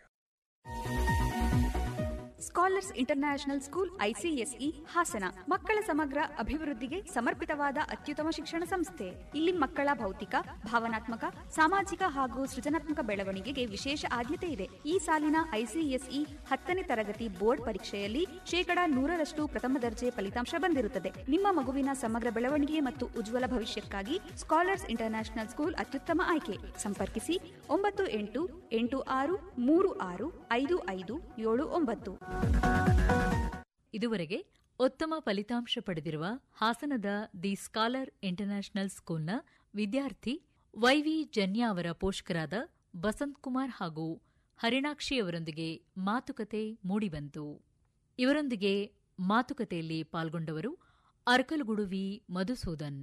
E: scholars international school ICSE Hassan ಮಕ್ಕಳ ಸಮಗ್ರ ಅಭಿವೃದ್ಧಿಗೆ ಸಮರ್ಪಿತವಾದ ಅತ್ಯುತ್ತಮ ಶಿಕ್ಷಣ ಸಂಸ್ಥೆ ಇಲ್ಲಿ ಮಕ್ಕಳ ಭೌತಿಕ ಭಾವನಾತ್ಮಕ ಸಾಮಾಜಿಕ ಹಾಗೂ ಸೃಜನಾತ್ಮಕ ಬೆಳವಣಿಗೆಗೆ ವಿಶೇಷ ಆದ್ಯತೆ ಇದೆ ಈ ಸಾಲಿನ ಐಸಿಎಸ್ಇ ಹತ್ತನೇ ತರಗತಿ ಬೋರ್ಡ್ ಪರೀಕ್ಷೆಯಲ್ಲಿ ಶೇಕಡಾ ನೂರರಷ್ಟು ಪ್ರಥಮ ದರ್ಜೆ ಫಲಿತಾಂಶ ಬಂದಿರುತ್ತದೆ ನಿಮ್ಮ ಮಗುವಿನ ಸಮಗ್ರ ಬೆಳವಣಿಗೆ ಮತ್ತು ಉಜ್ವಲ ಭವಿಷ್ಯಕ್ಕಾಗಿ ಸ್ಕಾಲರ್ಸ್ ಇಂಟರ್ನ್ಯಾಷನಲ್ ಸ್ಕೂಲ್ ಅತ್ಯುತ್ತಮ ಆಯ್ಕೆ ಸಂಪರ್ಕಿಸಿ ಒಂಬತ್ತು ಎಂಟು ಎಂಟು ಆರು ಮೂರು ಆರು ಐದು ಐದು ಏಳು ಒಂಬತ್ತು
F: ಇದುವರೆಗೆ ಉತ್ತಮ ಫಲಿತಾಂಶ ಪಡೆದಿರುವ ಹಾಸನದ ದಿ ಸ್ಕಾಲರ್ ಇಂಟರ್ನ್ಯಾಷನಲ್ ಸ್ಕೂಲ್ನ ವಿದ್ಯಾರ್ಥಿ ವೈವಿ ಜನ್ಯ ಅವರ ಪೋಷಕರಾದ ಬಸಂತ್ ಕುಮಾರ್ ಹಾಗೂ ಹರಿಣಾಕ್ಷಿಯವರೊಂದಿಗೆ ಮಾತುಕತೆ ಮೂಡಿಬಂತು ಇವರೊಂದಿಗೆ ಮಾತುಕತೆಯಲ್ಲಿ ಪಾಲ್ಗೊಂಡವರು ಅರ್ಕಲಗುಡುವಿ ಮಧುಸೂದನ್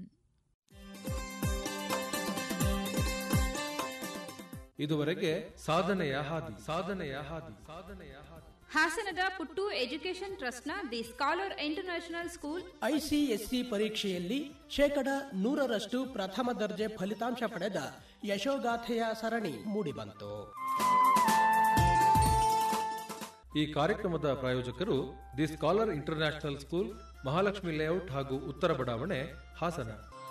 B: ಇದುವರೆಗೆ ಸಾಧನೆಯ ಹಾದಿ ಸಾಧನೆಯ ಹಾದಿ ಸಾಧನೆಯ ಹಾದಿ
C: ಹಾಸನದ ಪುಟ್ಟು ಎಜುಕೇಷನ್ ಟ್ರಸ್ಟ್ನ the scholar international school
D: ICSE ಪರೀಕ್ಷೆಯಲ್ಲಿ ಶೇಕಡ ನೂರರಷ್ಟು ಪ್ರಥಮ ದರ್ಜೆ ಫಲಿತಾಂಶ ಪಡೆದ ಯಶೋಗಾಥೆಯ ಸರಣಿ ಮೂಡಿಬಂತು
B: ಈ ಕಾರ್ಯಕ್ರಮದ ಪ್ರಾಯೋಜಕರು the scholar international school Mahalakshmi layout ಹಾಗೂ ಉತ್ತರ ಬಡಾವಣೆ ಹಾಸನ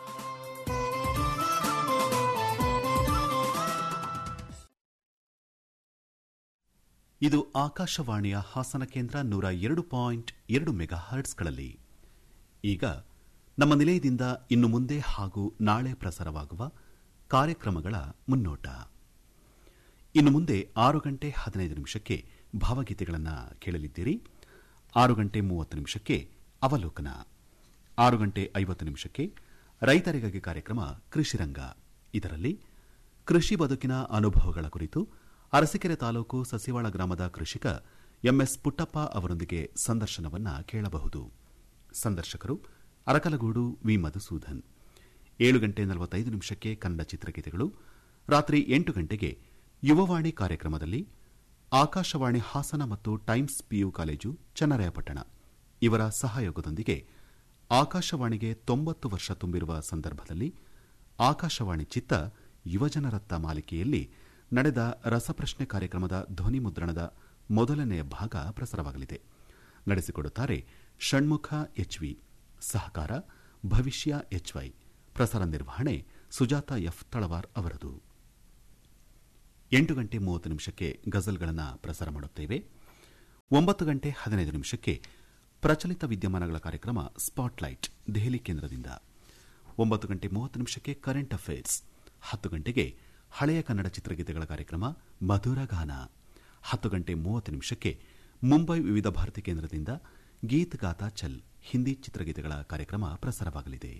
A: ಇದು ಆಕಾಶವಾಣಿಯ ಹಾಸನ ಕೇಂದ್ರ ನೂರ ಎರಡು ಪಾಯಿಂಟ್ ಎರಡು ಮೆಗಾ ಹರ್ಟ್ಸ್ಗಳಲ್ಲಿ ಈಗ ನಮ್ಮ ನಿಲಯದಿಂದ ಇನ್ನು ಮುಂದೆ ಹಾಗೂ ನಾಳೆ ಪ್ರಸಾರವಾಗುವ ಕಾರ್ಯಕ್ರಮಗಳ ಮುನ್ನೋಟ ಇನ್ನು ಮುಂದೆ ಆರು ಗಂಟೆ ಹದಿನೈದು ನಿಮಿಷಕ್ಕೆ ಭಾವಗೀತೆಗಳನ್ನು ಕೇಳಲಿದ್ದೀರಿ ಆರು ಗಂಟೆ ಮೂವತ್ತು ನಿಮಿಷಕ್ಕೆ ಅವಲೋಕನ ಆರು ಗಂಟೆ ಐವತ್ತು ನಿಮಿಷಕ್ಕೆ ರೈತರಿಗಾಗಿ ಕಾರ್ಯಕ್ರಮ ಕೃಷಿರಂಗ ಇದರಲ್ಲಿ ಕೃಷಿ ಬದುಕಿನ ಅನುಭವಗಳ ಕುರಿತು ಅರಸೀಕೆರೆ ತಾಲೂಕು ಸಸಿವಾಳ ಗ್ರಾಮದ ಕೃಷಿಕ ಎಂಎಸ್ ಪುಟ್ಟಪ್ಪ ಅವರೊಂದಿಗೆ ಸಂದರ್ಶನವನ್ನ ಕೇಳಬಹುದು ಸಂದರ್ಶಕರು ಅರಕಲಗೂಡು ವಿ ಮಧುಸೂದನ್ ಏಳು ಗಂಟೆ ನಲವತ್ತೈದು ನಿಮಿಷಕ್ಕೆ ಕನ್ನಡ ಚಿತ್ರಗೀತೆಗಳು ರಾತ್ರಿ ಎಂಟು ಗಂಟೆಗೆ ಯುವವಾಣಿ ಕಾರ್ಯಕ್ರಮದಲ್ಲಿ ಆಕಾಶವಾಣಿ ಹಾಸನ ಮತ್ತು ಟೈಮ್ಸ್ ಪಿಯು ಕಾಲೇಜು ಚನ್ನರಾಯಪಟ್ಟಣ ಇವರ ಸಹಯೋಗದೊಂದಿಗೆ ಆಕಾಶವಾಣಿಗೆ ತೊಂಬತ್ತು ವರ್ಷ ತುಂಬಿರುವ ಸಂದರ್ಭದಲ್ಲಿ ಆಕಾಶವಾಣಿ ಚಿತ್ತ ಯುವಜನರತ್ತ ಮಾಲಿಕೆಯಲ್ಲಿ ನಡೆದ ರಸಪ್ರಶ್ನೆ ಕಾರ್ಯಕ್ರಮದ ಧ್ವನಿ ಮುದ್ರಣದ ಮೊದಲನೆಯ ಭಾಗ ಪ್ರಸಾರವಾಗಲಿದೆ ನಡೆಸಿಕೊಡುತ್ತಾರೆ ಷಣ್ಮುಖ ಎಚ್ವಿ ಸಹಕಾರ ಭವಿಷ್ಯ ಎಚ್ವೈ ಪ್ರಸಾರ ನಿರ್ವಹಣೆ ಸುಜಾತ ಎಫ್ ತಳವಾರ್ ಅವರದು ಎಂಟು ಗಂಟೆ ಮೂವತ್ತು ನಿಮಿಷಕ್ಕೆ ಗಜಲ್ಗಳನ್ನು ಪ್ರಸಾರ ಮಾಡುತ್ತೇವೆ ಒಂಬತ್ತು ಗಂಟೆ ಹದಿನೈದು ನಿಮಿಷಕ್ಕೆ ಪ್ರಚಲಿತ ವಿದ್ಯಮಾನಗಳ ಕಾರ್ಯಕ್ರಮ ಸ್ಪಾಟ್ಲೈಟ್ ದೆಹಲಿ ಕೇಂದ್ರದಿಂದ ಒಂಬತ್ತು ಗಂಟೆ ಮೂವತ್ತು ನಿಮಿಷಕ್ಕೆ ಕರೆಂಟ್ ಅಫೇರ್ಸ್ ಹತ್ತು ಗಂಟೆಗೆ ಹಳೆಯ ಕನ್ನಡ ಚಿತ್ರಗೀತೆಗಳ ಕಾರ್ಯಕ್ರಮ ಮಧುರ ಗಾನ ಹತ್ತು ಗಂಟೆ ಮೂವತ್ತು ನಿಮಿಷಕ್ಕೆ ಮುಂಬೈ ವಿವಿಧ ಭಾರತಿ ಕೇಂದ್ರದಿಂದ ಗೀತ್ ಗಾತಾ ಚಲ್ ಹಿಂದಿ ಚಿತ್ರಗೀತೆಗಳ ಕಾರ್ಯಕ್ರಮ ಪ್ರಸಾರವಾಗಲಿದೆ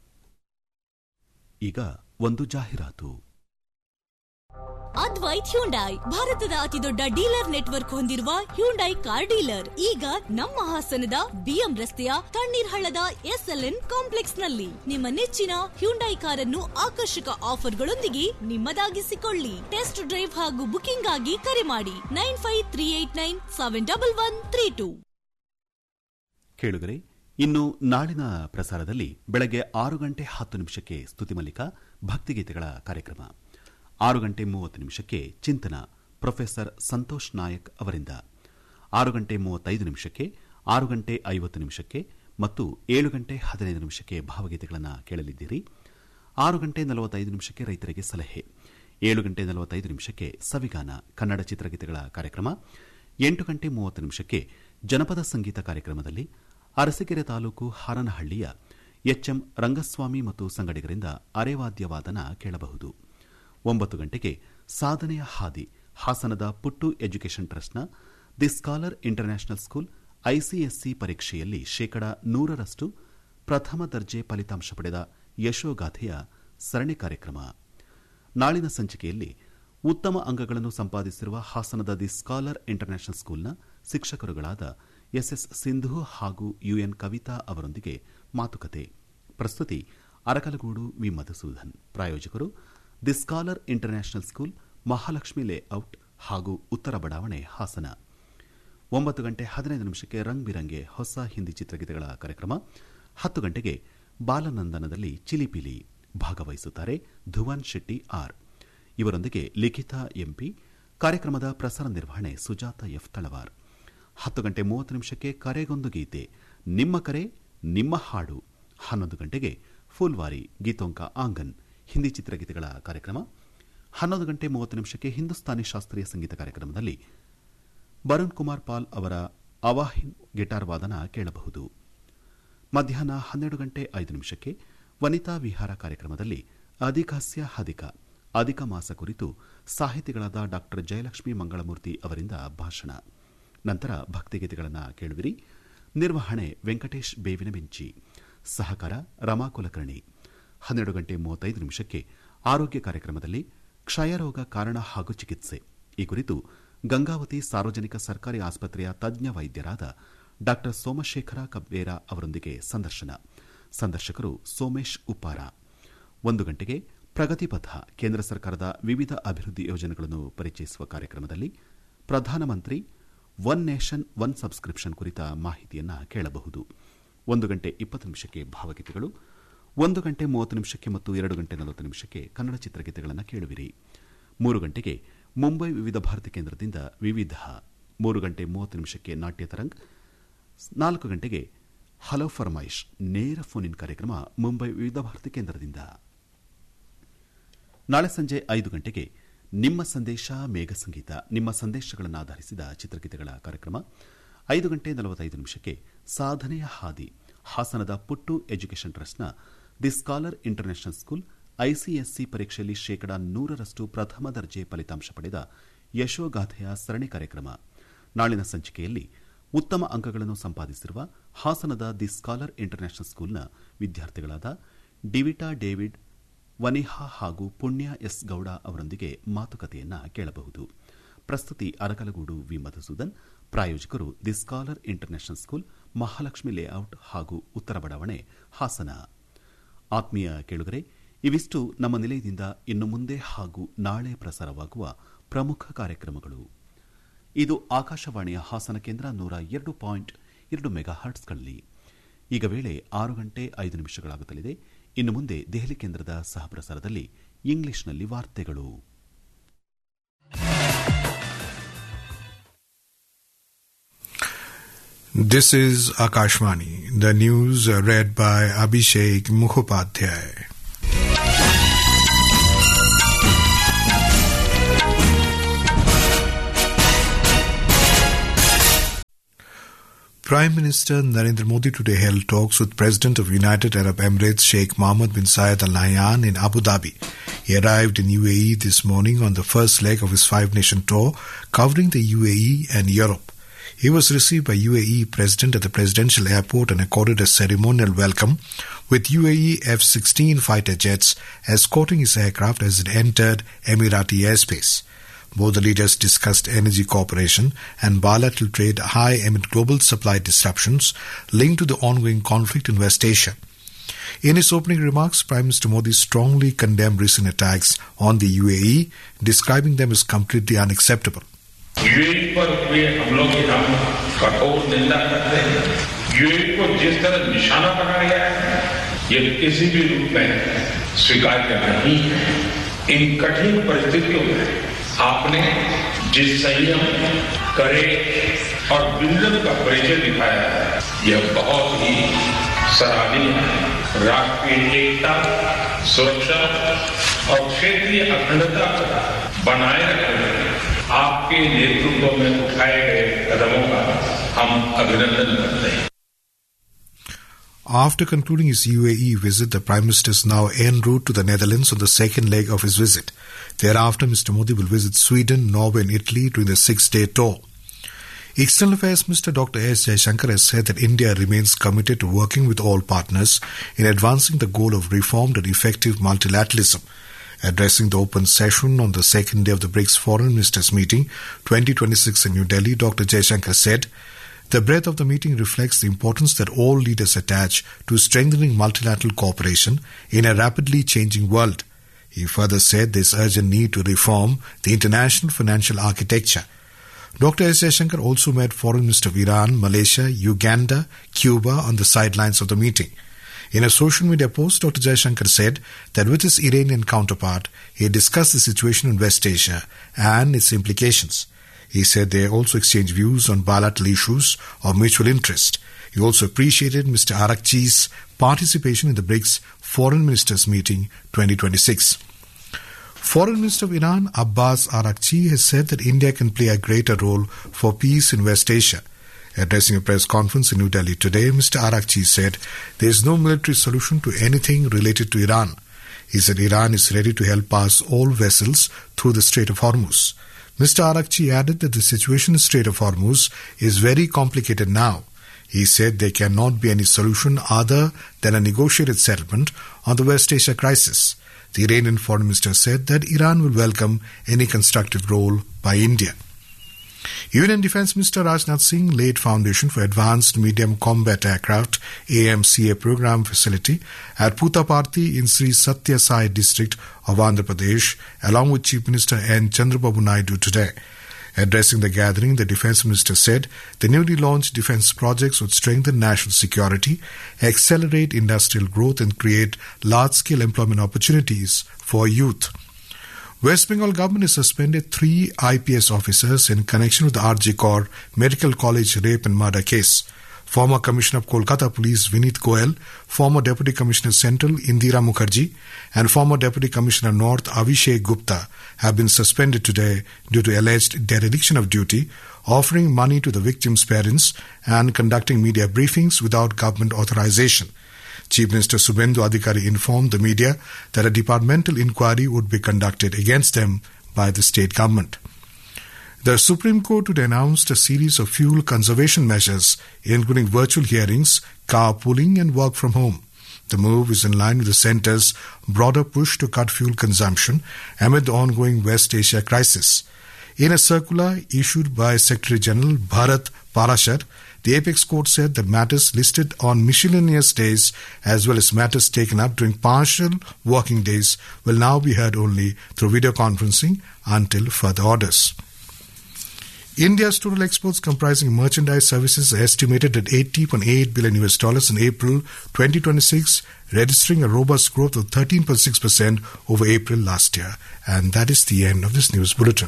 A: ಈಗ ಒಂದು ಜಾಹೀರಾತು
I: ಅದ್ವೈತ್ ಹ್ಯುಂಡೈ ಭಾರತದ ಅತಿದೊಡ್ಡ ಡೀಲರ್ ನೆಟ್ವರ್ಕ್ ಹೊಂದಿರುವ ಹ್ಯುಂಡೈ ಕಾರ್ ಡೀಲರ್ ಈಗ ನಮ್ಮ ಹಾಸನದ ಬಿಎಂ ರಸ್ತೆಯ ತಣ್ಣೀರ್ ಹಳ್ಳದ ಎಸ್ಎಲ್ಎನ್ ಕಾಂಪ್ಲೆಕ್ಸ್ ನಲ್ಲಿ ನಿಮ್ಮ ನೆಚ್ಚಿನ ಹ್ಯುಂಡೈ ಕಾರನ್ನು ಆಕರ್ಷಕ ಆಫರ್ಗಳೊಂದಿಗೆ ನಿಮ್ಮದಾಗಿಸಿಕೊಳ್ಳಿ ಟೆಸ್ಟ್ ಡ್ರೈವ್ ಹಾಗೂ ಬುಕಿಂಗ್ ಆಗಿ ಕರೆ ಮಾಡಿ nine five three eight nine seven double one three two
A: ಕೇಳುಗರೆ ಇನ್ನು ನಾಳಿನ ಪ್ರಸಾರದಲ್ಲಿ ಬೆಳಗ್ಗೆ ಆರು ಗಂಟೆ ಹತ್ತು ನಿಮಿಷಕ್ಕೆ ಸ್ತುತಿಮಲ್ಲಿಕ ಭಕ್ತಿಗೀತೆಗಳ ಕಾರ್ಯಕ್ರಮ ಆರು ಗಂಟೆ ಮೂವತ್ತು ನಿಮಿಷಕ್ಕೆ ಚಿಂತನ ಪ್ರೊಫೆಸರ್ ಸಂತೋಷ್ ನಾಯಕ್ ಅವರಿಂದ ಆರು ಗಂಟೆ ಮೂವತ್ತೈದು ನಿಮಿಷಕ್ಕೆ ಆರು ಗಂಟೆ ಐವತ್ತು ನಿಮಿಷಕ್ಕೆ ಮತ್ತು ಏಳು ಗಂಟೆ ಹದಿನೈದು ನಿಮಿಷಕ್ಕೆ ಭಾವಗೀತೆಗಳನ್ನು ಕೇಳಲಿದ್ದೀರಿ ಆರು ಗಂಟೆ ನಲವತ್ತೈದು ನಿಮಿಷಕ್ಕೆ ರೈತರಿಗೆ ಸಲಹೆ ಏಳು ಗಂಟೆ ನಲವತ್ತೈದು ನಿಮಿಷಕ್ಕೆ ಸವಿಗಾನ ಕನ್ನಡ ಚಿತ್ರಗೀತೆಗಳ ಕಾರ್ಯಕ್ರಮ ಎಂಟು ಗಂಟೆ ಮೂವತ್ತು ನಿಮಿಷಕ್ಕೆ ಜನಪದ ಸಂಗೀತ ಕಾರ್ಯಕ್ರಮದಲ್ಲಿ ಅರಸೀಕೆರೆ ತಾಲೂಕು ಹಾರನಹಳ್ಳಿಯ ಎಚ್ಎಂ ರಂಗಸ್ವಾಮಿ ಮತ್ತು ಸಂಗಡಿಗರಿಂದ ಅರೆವಾದ್ಯವಾದನ ಕೇಳಬಹುದು ಒಂಬತ್ತು ಗಂಟೆಗೆ ಸಾಧನೆಯ ಹಾದಿ ಹಾಸನದ ಪುಟ್ಟು ಎಜುಕೇಷನ್ ಟ್ರಸ್ಟ್ನ the scholar international school ICSE ಪರೀಕ್ಷೆಯಲ್ಲಿ ಶೇಕಡಾ ನೂರರಷ್ಟು ಪ್ರಥಮ ದರ್ಜೆ ಫಲಿತಾಂಶ ಪಡೆದ ಯಶೋಗಾಥೆಯ ಸರಣಿ ಕಾರ್ಯಕ್ರಮ ನಾಳಿನ ಸಂಚಿಕೆಯಲ್ಲಿ ಉತ್ತಮ ಅಂಕಗಳನ್ನು ಸಂಪಾದಿಸಿರುವ ಹಾಸನದ ದಿ ಸ್ಕಾಲರ್ ಇಂಟರ್ನ್ಯಾಷನಲ್ ಸ್ಕೂಲ್ನ ಶಿಕ್ಷಕರುಗಳಾದ ಎಸ್ಎಸ್ ಸಿಂಧು ಹಾಗೂ ಯುಎನ್ ಕವಿತಾ ಅವರೊಂದಿಗೆ ಮಾತುಕತೆ ಪ್ರಸ್ತುತಿ ಅರಕಲಗೂಡು ವಿ ಮಧುಸೂದನ್ ಪ್ರಾಯೋಜಕರು the scholar international school Mahalakshmi layout ಹಾಗೂ ಉತ್ತರ ಬಡಾವಣೆ ಹಾಸನ ಒಂಬತ್ತು ಗಂಟೆ ಹದಿನೈದು ನಿಮಿಷಕ್ಕೆ ರಂಗ್ ಬಿರಂಗೆ ಹೊಸ ಹಿಂದಿ ಚಿತ್ರಗೀತೆಗಳ ಕಾರ್ಯಕ್ರಮ ಹತ್ತು ಗಂಟೆಗೆ ಬಾಲನಂದನದಲ್ಲಿ ಚಿಲಿಪಿಲಿ ಭಾಗವಹಿಸುತ್ತಾರೆ ಧುವನ್ ಶೆಟ್ಟಿ ಆರ್ ಇವರೊಂದಿಗೆ ಲಿಖಿತಾ ಎಂಪಿ ಕಾರ್ಯಕ್ರಮದ ಪ್ರಸಾರ ನಿರ್ವಹಣೆ ಸುಜಾತ ಎಫ್ ತಳವಾರ್ ಹತ್ತು ಗಂಟೆ ಮೂವತ್ತು ನಿಮಿಷಕ್ಕೆ ಕರೆಗೊಂದು ಗೀತೆ ನಿಮ್ಮ ಕರೆ ನಿಮ್ಮ ಹಾಡು ಹನ್ನೊಂದು ಗಂಟೆಗೆ ಫುಲ್ವಾರಿ ಗೀತೋಂಕ ಆಂಗನ್ ಹಿಂದಿ ಚಿತ್ರಗೀತೆಗಳ ಕಾರ್ಯಕ್ರಮ ಹನ್ನೊಂದು ಗಂಟೆ ಮೂವತ್ತು ನಿಮಿಷಕ್ಕೆ ಹಿಂದೂಸ್ತಾನಿ ಶಾಸ್ತ್ರೀಯ ಸಂಗೀತ ಕಾರ್ಯಕ್ರಮದಲ್ಲಿ ಬರುಣ್ ಕುಮಾರ್ ಪಾಲ್ ಅವರ ಅವಾಹಿನ್ ಗಿಟಾರ್ ವಾದನ ಕೇಳಬಹುದು ಮಧ್ಯಾಹ್ನ ಹನ್ನೆರಡು ಗಂಟೆ ಐದು ನಿಮಿಷಕ್ಕೆ ವನಿತಾ ವಿಹಾರ ಕಾರ್ಯಕ್ರಮದಲ್ಲಿ ಅಧಿಕಾಸ್ಯ ಹದಿಕ ಅಧಿಕ ಮಾಸ ಕುರಿತು ಸಾಹಿತಿಗಳಾದ ಡಾ ಜಯಲಕ್ಷ್ಮಿ ಮಂಗಳಮೂರ್ತಿ ಅವರಿಂದ ಭಾಷಣ ನಂತರ ಭಕ್ತಿಗೀತೆಗಳನ್ನು ಕೇಳುವಿರಿ ನಿರ್ವಹಣೆ ವೆಂಕಟೇಶ್ ಬೇವಿನ ಮಿಂಚಿ ಸಹಕಾರ ರಮಾ ಕುಲಕರ್ಣಿ ಹನ್ನೆರಡು ಗಂಟೆ ಮೂವತ್ತೈದು ನಿಮಿಷಕ್ಕೆ ಆರೋಗ್ಯ ಕಾರ್ಯಕ್ರಮದಲ್ಲಿ ಕ್ಷಯರೋಗ ಕಾರಣ ಹಾಗೂ ಚಿಕಿತ್ಸೆ ಈ ಕುರಿತು ಗಂಗಾವತಿ ಸಾರ್ವಜನಿಕ ಸರ್ಕಾರಿ ಆಸ್ಪತ್ರೆಯ ತಜ್ಞ ವೈದ್ಯರಾದ ಡಾ ಸೋಮಶೇಖರ ಕಬ್ಬೇರ ಅವರೊಂದಿಗೆ ಸಂದರ್ಶನ ಸಂದರ್ಶಕರು ಸೋಮೇಶ್ ಉಪ್ಪಾರ ಒಂದು ಗಂಟೆಗೆ ಪ್ರಗತಿಪಥ ಕೇಂದ್ರ ಸರ್ಕಾರದ ವಿವಿಧ ಅಭಿವೃದ್ಧಿ ಯೋಜನೆಗಳನ್ನು ಪರಿಚಯಿಸುವ ಕಾರ್ಯಕ್ರಮದಲ್ಲಿ ಪ್ರಧಾನಮಂತ್ರಿ ಒನ್ ನೇಷನ್ ಒನ್ ಸಬ್ಸ್ಕ್ರಿಪ್ಷನ್ ಕುರಿತ ಮಾಹಿತಿಯನ್ನು ಕೇಳಬಹುದು ಒಂದು ಗಂಟೆ ಇಪ್ಪತ್ತು ನಿಮಿಷಕ್ಕೆ ಭಾವಗೀತೆಗಳು ಒಂದು ಗಂಟೆ ಮೂವತ್ತು ನಿಮಿಷಕ್ಕೆ ಮತ್ತು ಎರಡು ಗಂಟೆ ನಲವತ್ತು ನಿಮಿಷಕ್ಕೆ ಕನ್ನಡ ಚಿತ್ರಗೀತೆಗಳನ್ನು ಕೇಳುವಿರಿ ಮೂರು ಗಂಟೆಗೆ ಮುಂಬೈ ವಿವಿಧ ಭಾರತಿ ಕೇಂದ್ರದಿಂದ ವಿವಿಧ ಮೂರು ಗಂಟೆ ಮೂವತ್ತು ನಿಮಿಷಕ್ಕೆ ನಾಟ್ಯ ತರಂಗ್ ನಾಲ್ಕು ಗಂಟೆಗೆ ಹಲೋ ಫರ್ಮೈಶ್ ನೇರ ಫೋನ್ ಇನ್ ಕಾರ್ಯಕ್ರಮ ಮುಂಬೈ ವಿವಿಧ ಭಾರತಿ ಕೇಂದ್ರದಿಂದ ನಾಳೆ ಸಂಜೆ ಐದು ಗಂಟೆಗೆ ನಿಮ್ಮ ಸಂದೇಶ ಮೇಘ ಸಂಗೀತ ನಿಮ್ಮ ಸಂದೇಶಗಳನ್ನು ಆಧರಿಸಿದ ಚಿತ್ರಗೀತೆಗಳ ಕಾರ್ಯಕ್ರಮ ಐದು ಗಂಟೆ ನಲವತ್ತೈದು ನಿಮಿಷಕ್ಕೆ ಸಾಧನೆಯ ಹಾದಿ ಹಾಸನದ ಪುಟ್ಟು ಎಜುಕೇಷನ್ ಟ್ರಸ್ಟ್ನ the scholar international school ICSE ಪರೀಕ್ಷೆಯಲ್ಲಿ ಶೇಕಡಾ ನೂರರಷ್ಟು ಪ್ರಥಮ ದರ್ಜೆ ಫಲಿತಾಂಶ ಪಡೆದ ಯಶೋಗಾಥೆಯ ಸರಣಿ ಕಾರ್ಯಕ್ರಮ ನಾಳಿನ ಸಂಚಿಕೆಯಲ್ಲಿ ಉತ್ತಮ ಅಂಕಗಳನ್ನು ಸಂಪಾದಿಸಿರುವ ಹಾಸನದ ದಿ ಸ್ಕಾಲರ್ ಇಂಟರ್ನ್ಯಾಷನಲ್ ಸ್ಕೂಲ್ನ ವಿದ್ಯಾರ್ಥಿಗಳಾದ ಡಿವಿಟಾ ಡೇವಿಡ್ ವನಿಹಾ ಹಾಗೂ ಪುಣ್ಯ ಎಸ್ ಗೌಡ ಅವರೊಂದಿಗೆ ಮಾತುಕತೆಯನ್ನ ಕೇಳಬಹುದು ಪ್ರಸ್ತುತಿ ಅರಕಲಗೂಡು ವಿ ಮಧುಸೂದನ್ ಪ್ರಾಯೋಜಕರು the scholar international school Mahalakshmi layout ಹಾಗೂ ಉತ್ತರ ಬಡಾವಣೆ ಹಾಸನ ಆತ್ಮೀಯ ಕೇಳುಗರೆ ಇವಿಷ್ಟು ನಮ್ಮ ನಿಲಯದಿಂದ ಇನ್ನು ಮುಂದೆ ಹಾಗೂ ನಾಳೆ ಪ್ರಸಾರವಾಗುವ ಪ್ರಮುಖ ಕಾರ್ಯಕ್ರಮಗಳು ಇದು ಆಕಾಶವಾಣಿಯ ಹಾಸನ ಕೇಂದ್ರ ನೂರ ಎರಡು ಪಾಯಿಂಟ್ ಎರಡು ಮೆಗಾ ಹರ್ಟ್ಸ್ಗಳಲ್ಲಿ ಈಗ ವೇಳೆ ಆರು ಗಂಟೆ ಐದು ನಿಮಿಷಗಳಾಗುತ್ತಲಿದೆ ಇನ್ನು ಮುಂದೆ ದೆಹಲಿ ಕೇಂದ್ರದ ಸಹಪ್ರಸಾರದಲ್ಲಿ ಇಂಗ್ಲಿಷ್ನಲ್ಲಿ ವಾರ್ತೆಗಳು
J: This is Akashvani. The news are read by Abhishek Mukhopadhyay. Prime Minister Narendra Modi today held talks with President of United Arab Emirates Sheikh Mohammed bin Zayed Al Nahyan in Abu Dhabi. He arrived in UAE this morning on the first leg of his five-nation tour covering the UAE and Europe. He was received by UAE President at the presidential airport and accorded a ceremonial welcome with UAE F-16 fighter jets escorting his aircraft as it entered Emirati airspace. Both the leaders discussed energy cooperation and bilateral trade high amid global supply disruptions linked to the ongoing conflict in West Asia. In his opening remarks, Prime Minister Modi strongly condemned recent attacks on the UAE, describing them as completely unacceptable.
K: UAE पर हुए हमलों की हम कठोर निंदा करते हैं यूएई को जिस तरह निशाना बनाया गया है ये किसी भी रूप में स्वीकार्य नहीं है इन कठिन परिस्थितियों में आपने जिस संयम करे और विजन का परिचय दिखाया है यह बहुत ही सराहनीय है राष्ट्रीय एकता सुरक्षा और क्षेत्रीय अखंडता बनाए रखने आपके नेतृत्व में उठाए गए कदमों का हम अभिनंदन करते हैं
J: After concluding his UAE visit, the Prime Minister is now en route to the Netherlands on the second leg of his visit. Thereafter, Mr. Modi will visit Sweden, Norway, and Italy during the six day tour. External Affairs Minister Dr. S. Jaishankar has said that India remains committed to working with all partners in advancing the goal of reformed and effective multilateralism. Addressing the open session on the second day of the BRICS Foreign Ministers Meeting 2026 in New Delhi, Dr. Jaishankar said, the breadth of the meeting reflects the importance that all leaders attach to strengthening multilateral cooperation in a rapidly changing world. He further said there is urgent need to reform the international financial architecture. Dr. S. Jaishankar also met Foreign Minister of Iran, Malaysia, Uganda, Cuba on the sidelines of the meeting. In a social media post, Dr. Jaishankar said that with his Iranian counterpart, he discussed the situation in West Asia and its implications. He said they also exchanged views on bilateral issues of mutual interest. He also appreciated Mr. Arakchi's participation in the BRICS Foreign Ministers Meeting 2026. Foreign Minister of Iran Abbas Arakchi has said that India can play a greater role for peace in West Asia. Addressing a press conference in New Delhi today, Mr. Arakchi said there is no military solution to anything related to Iran. He said Iran is ready to help pass all vessels through the Strait of Hormuz. Mr. Arakchi added that the situation in Strait of Hormuz is very complicated now. He said there cannot be any solution other than a negotiated settlement on the West Asia crisis. The Iranian foreign minister said that Iran will welcome any constructive role by India. Union Defence Minister Rajnath Singh laid foundation for Advanced Medium Combat Aircraft AMCA program facility at Putaparthi in Sri Satya Sai district of Andhra Pradesh along with Chief Minister N. Chandrababu Naidu today. Addressing the gathering, the Defence Minister said the newly launched defence projects would strengthen national security, accelerate industrial growth and create large-scale employment opportunities for youth. West Bengal government has suspended three IPS officers in connection with the RG Kaur Medical College rape and murder case. Former Commissioner of Kolkata Police Vinit Goel, former Deputy Commissioner Central Indira Mukherjee, and former Deputy Commissioner North Avishek Gupta have been suspended today due to alleged dereliction of duty, offering money to the victims' parents, and conducting media briefings without government authorization. Chief Minister Subendu Adhikari informed the media that a departmental inquiry would be conducted against them by the state government. The Supreme Court today announced a series of fuel conservation measures, including virtual hearings, carpooling, and work from home. The move is in line with the centre's broader push to cut fuel consumption amid the ongoing West Asia crisis. In a circular issued by Secretary General Bharat Parashar, the Apex Court said that matters listed on miscellaneous days as well as matters taken up during partial working days will now be heard only through video conferencing until further orders. India's total exports comprising merchandise services are estimated at 80.8 billion US dollars in April 2026, registering a robust growth of 13.6% over April last year. And that is the end of this news bulletin.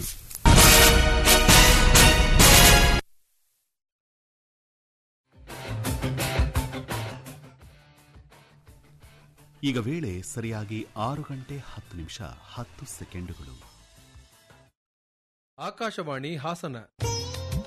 A: ಈಗ ವೇಳೆ ಸರಿಯಾಗಿ ಆರು ಗಂಟೆ ಹತ್ತು ನಿಮಿಷ ಹತ್ತು ಸೆಕೆಂಡುಗಳು
B: ಆಕಾಶವಾಣಿ ಹಾಸನ